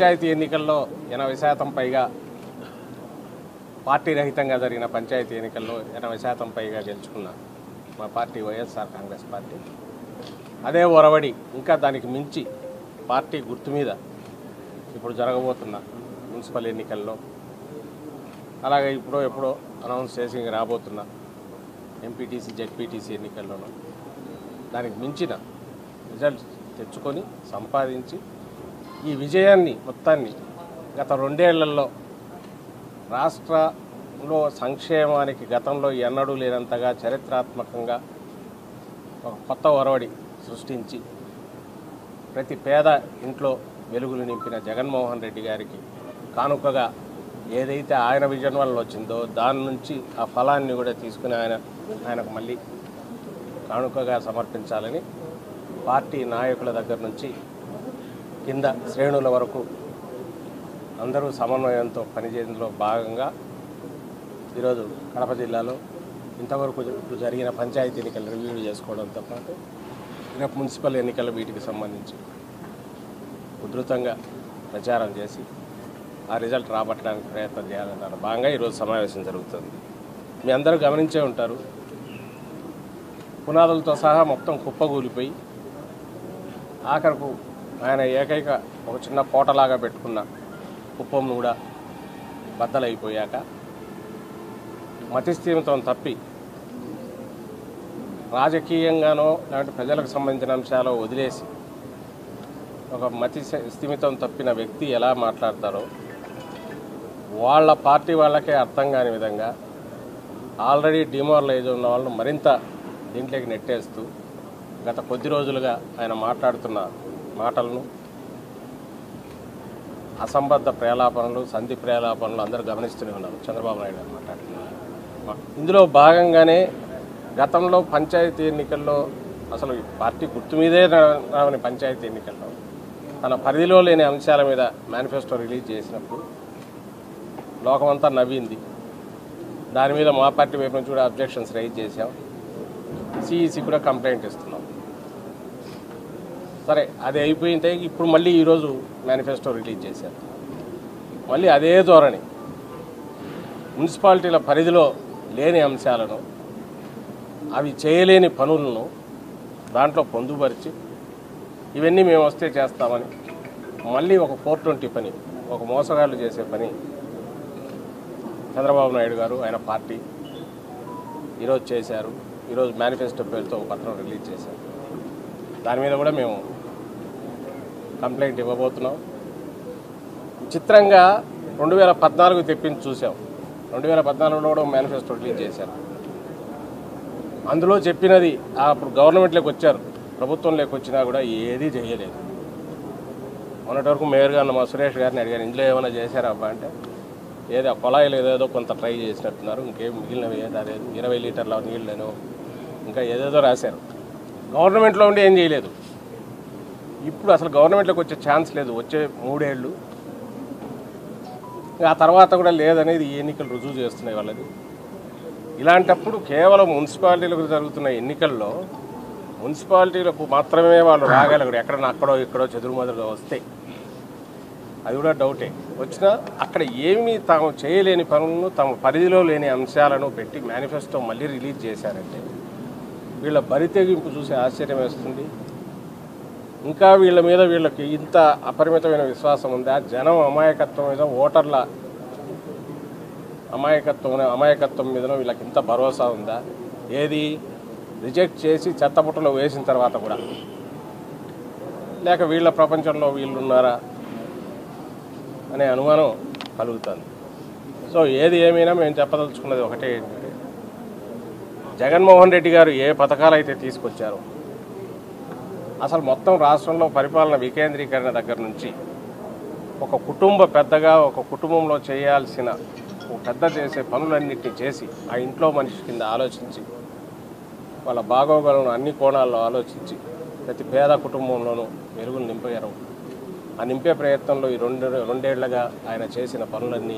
పంచాయతీ ఎన్నికల్లో ఎనభై శాతం పైగా పార్టీ రహితంగా జరిగిన పంచాయతీ ఎన్నికల్లో ఎనభై శాతం పైగా గెలుచుకున్న మా పార్టీ వైఎస్ఆర్ కాంగ్రెస్ పార్టీ అదే ఒరవడి ఇంకా దానికి మించి పార్టీ గుర్తు మీద ఇప్పుడు జరగబోతున్న మున్సిపల్ ఎన్నికల్లో అలాగే ఇప్పుడో ఎప్పుడో అనౌన్స్ చేసి ఇంక రాబోతున్న ఎంపీటీసీ జెడ్పీటీసీ ఎన్నికల్లోనూ దానికి మించిన రిజల్ట్స్ తెచ్చుకొని సంపాదించి ఈ విజయాన్ని మొత్తాన్ని గత రెండేళ్లలో రాష్ట్రంలో సంక్షేమానికి గతంలో ఎన్నడూ లేనంతగా చరిత్రాత్మకంగా ఒక కొత్త ఒరవడి సృష్టించి ప్రతి పేద ఇంట్లో వెలుగులు నింపిన జగన్మోహన్ రెడ్డి గారికి కానుకగా ఏదైతే ఆయన విజన్ వల్ల వచ్చిందో దాని నుంచి ఆ ఫలాన్ని కూడా తీసుకుని ఆయన ఆయనకు మళ్ళీ కానుకగా సమర్పించాలని పార్టీ నాయకుల దగ్గర నుంచి కింద శ్రేణుల వరకు అందరూ సమన్వయంతో పనిచేయడంలో భాగంగా ఈరోజు కడప జిల్లాలో ఇంతవరకు జ- జరిగిన పంచాయతీ ఎన్నికలు రివ్యూ చేసుకోవడంతో పాటు రేపు మున్సిపల్ ఎన్నికల వీటికి సంబంధించి ఉధృతంగా ప్రచారం చేసి ఆ రిజల్ట్ రాబట్టడానికి ప్రయత్నం చేయాలన్నారు భాగంగా ఈరోజు సమావేశం జరుగుతుంది మీ అందరూ గమనించే ఉంటారు పునాదులతో సహా మొత్తం కుప్పగూలిపోయి ఆఖరకు ఆయన ఏకైక ఒక చిన్న కోటలాగా పెట్టుకున్న కుప్పం కూడా బద్దలైపోయాక మతిస్థీమితం తప్పి రాజకీయంగానో లేదంటే ప్రజలకు సంబంధించిన అంశాలు వదిలేసి ఒక మతి స- స్థిమితం తప్పిన వ్యక్తి ఎలా మాట్లాడతారో వాళ్ళ పార్టీ వాళ్ళకే అర్థం కాని విధంగా ఆల్రెడీ డిమారలైజ్ ఉన్న వాళ్ళు మరింత దీంట్లోకి నెట్టేస్తూ గత కొద్ది రోజులుగా ఆయన మాట్లాడుతున్న మాటలను అసంబద్ధ ప్రేలాపనలు సంధి ప్రేలాపనలు అందరూ గమనిస్తూనే ఉన్నారు చంద్రబాబు నాయుడు గారు మాట్లాడుతున్నారు ఇందులో భాగంగానే గతంలో పంచాయతీ ఎన్నికల్లో అసలు ఈ పార్టీ గుర్తు మీదే రా- రావని పంచాయతీ ఎన్నికల్లో తన పరిధిలో లేని అంశాల మీద మేనిఫెస్టో రిలీజ్ చేసినప్పుడు లోకమంతా నవ్వింది దాని మీద మా పార్టీ వైపు నుంచి కూడా అబ్జెక్షన్స్ రైజ్ చేశాం సిఈసి కూడా కంప్లైంట్ ఇస్తున్నాం సరే అది అయిపోయింటే ఇప్పుడు మళ్ళీ ఈరోజు మేనిఫెస్టో రిలీజ్ చేశారు మళ్ళీ అదే ధోరణి మున్సిపాలిటీల పరిధిలో లేని అంశాలను అవి చేయలేని పనులను దాంట్లో పొందుపరిచి ఇవన్నీ మేము వస్తే చేస్తామని మళ్ళీ ఒక ఫోర్ ట్వంటీ పని ఒక మోసగాళ్ళు చేసే పని చంద్రబాబు నాయుడు గారు ఆయన పార్టీ ఈరోజు చేశారు ఈరోజు మేనిఫెస్టో పేరుతో ఒక పత్రం రిలీజ్ చేశారు దాని మీద కూడా మేము కంప్లైంట్ ఇవ్వబోతున్నాం చిత్రంగా రెండు వేల పద్నాలుగు తెప్పించి చూసాం రెండు వేల పద్నాలుగులో కూడా మేనిఫెస్టో రిలీజ్ చేశారు అందులో చెప్పినది ఆ అప్పుడు గవర్నమెంట్లోకి వచ్చారు ప్రభుత్వంలోకి వచ్చినా కూడా ఏదీ చేయలేదు మొన్నటి వరకు మేయర్ గారిని మా సురేష్ గారిని అడిగాను ఇందులో ఏమైనా చేశారా అబ్బా అంటే ఏదో ఆ కుళాయిలు ఏదేదో కొంత ట్రై చేసినట్టున్నారు ఇంకేం మిగిలినవి ఏదో లేదు ఇరవై లీటర్ల నీళ్ళను ఇంకా ఏదేదో రాశారు గవర్నమెంట్లో ఉండి ఏం చేయలేదు ఇప్పుడు అసలు గవర్నమెంట్లోకి వచ్చే ఛాన్స్ లేదు వచ్చే మూడేళ్ళు ఇంకా ఆ తర్వాత కూడా లేదనేది ఈ ఎన్నికలు రుజువు చేస్తున్నాయి వాళ్ళది ఇలాంటప్పుడు కేవలం మున్సిపాలిటీలకు జరుగుతున్న ఎన్నికల్లో మున్సిపాలిటీలకు మాత్రమే వాళ్ళు రాగలరు ఎక్కడన్నా అక్కడో ఇక్కడో చెదురుమదురుగా వస్తే అది కూడా డౌటే వచ్చినా అక్కడ ఏమీ తాము చేయలేని పనులను తమ పరిధిలో లేని అంశాలను పెట్టి మేనిఫెస్టో మళ్ళీ రిలీజ్ చేశారంటే వీళ్ళ బరితెగింపు చూసి ఆశ్చర్యం వేస్తుంది ఇంకా వీళ్ళ మీద వీళ్ళకి ఇంత అపరిమితమైన విశ్వాసం ఉందా జనం అమాయకత్వం మీద ఓటర్ల అమాయకత్వం అమాయకత్వం మీద వీళ్ళకి ఇంత భరోసా ఉందా ఏది రిజెక్ట్ చేసి చెత్తబుట్టలో వేసిన తర్వాత కూడా లేక వీళ్ళ ప్రపంచంలో వీళ్ళు ఉన్నారా అనే అనుమానం కలుగుతుంది సో ఏది ఏమైనా మేము చెప్పదలుచుకున్నది ఒకటే ఏంటంటే జగన్మోహన్ రెడ్డి గారు ఏ పథకాలు అయితే తీసుకొచ్చారో అసలు మొత్తం రాష్ట్రంలో పరిపాలన వికేంద్రీకరణ దగ్గర నుంచి ఒక కుటుంబ పెద్దగా ఒక కుటుంబంలో చేయాల్సిన ఒక పెద్ద చేసే పనులన్నింటినీ చేసి ఆ ఇంట్లో మనిషి కింద ఆలోచించి వాళ్ళ బాగోగులను అన్ని కోణాల్లో ఆలోచించి ప్రతి పేద కుటుంబంలోనూ వెలుగులు నింపారు ఆ నింపే ప్రయత్నంలో ఈ రెండు రెండేళ్లుగా ఆయన చేసిన పనులన్నీ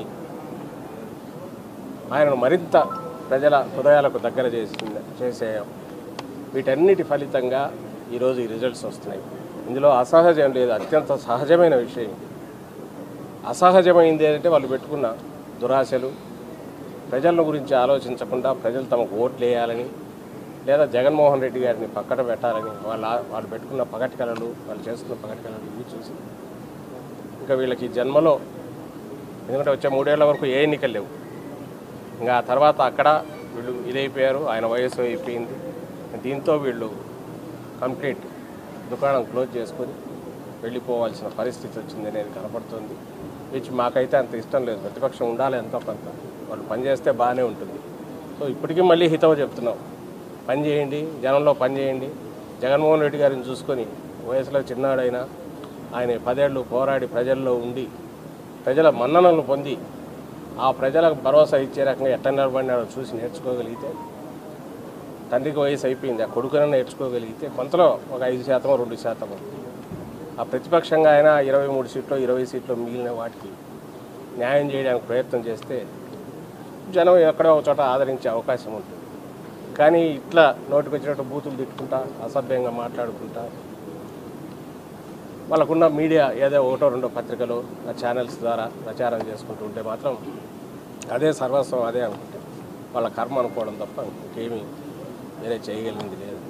ఆయనను మరింత ప్రజల హృదయాలకు దగ్గర చేసింది చేసే వీటన్నిటి ఫలితంగా ఈరోజు ఈ రిజల్ట్స్ వస్తున్నాయి ఇందులో అసహజం లేదు అత్యంత సహజమైన విషయం అసహజమైంది ఏంటంటే వాళ్ళు పెట్టుకున్న దురాశలు ప్రజల గురించి ఆలోచించకుండా ప్రజలు తమకు ఓట్లు వేయాలని లేదా జగన్మోహన్ రెడ్డి గారిని పక్కన పెట్టాలని వాళ్ళ వాళ్ళు పెట్టుకున్న పగటి కళలు వాళ్ళు చేస్తున్న పగటి కళలు ఇవి చూసి ఇంకా వీళ్ళకి జన్మలో ఎందుకంటే వచ్చే మూడేళ్ల వరకు ఏ ఎన్నికలు లేవు ఇంకా ఆ తర్వాత అక్కడ వీళ్ళు ఇదైపోయారు ఆయన వయసు అయిపోయింది దీంతో వీళ్ళు కంప్లీట్ దుకాణం క్లోజ్ చేసుకొని వెళ్ళిపోవాల్సిన పరిస్థితి వచ్చింది అనేది కనపడుతుంది విచ్ మాకైతే అంత ఇష్టం లేదు ప్రతిపక్షం ఉండాలి ఎంతో కొంత వాళ్ళు పని చేస్తే బాగానే ఉంటుంది సో ఇప్పటికీ మళ్ళీ హితవు చెప్తున్నాం పని చేయండి జనంలో పని చేయండి జగన్మోహన్ రెడ్డి గారిని చూసుకొని వయసులో చిన్నాడైనా ఆయన పదేళ్ళు పోరాడి ప్రజల్లో ఉండి ప్రజల మన్ననలు పొంది ఆ ప్రజలకు భరోసా ఇచ్చే రకంగా ఎట్ట నిలబడినాడో చూసి నేర్చుకోగలిగితే తండ్రికి వయసు అయిపోయింది ఆ కొడుకున నేర్చుకోగలిగితే కొంతలో ఒక ఐదు శాతం రెండు శాతం ఆ ప్రతిపక్షంగా అయినా ఇరవై మూడు సీట్లు ఇరవై సీట్లు మిగిలిన వాటికి న్యాయం చేయడానికి ప్రయత్నం చేస్తే జనం ఎక్కడో ఒక చోట ఆదరించే అవకాశం ఉంటుంది కానీ ఇట్లా నోటికి వచ్చినట్టు బూతులు తిట్టుకుంటా అసభ్యంగా మాట్లాడుకుంటా వాళ్ళకున్న మీడియా ఏదో ఒకటో రెండో పత్రికలు ఆ ఛానల్స్ ద్వారా ప్రచారం చేసుకుంటూ ఉంటే మాత్రం అదే సర్వస్వం అదే అనుకుంటే వాళ్ళ కర్మ అనుకోవడం తప్ప ఇంకేమీ వేరే చేయగలిగింది లేదు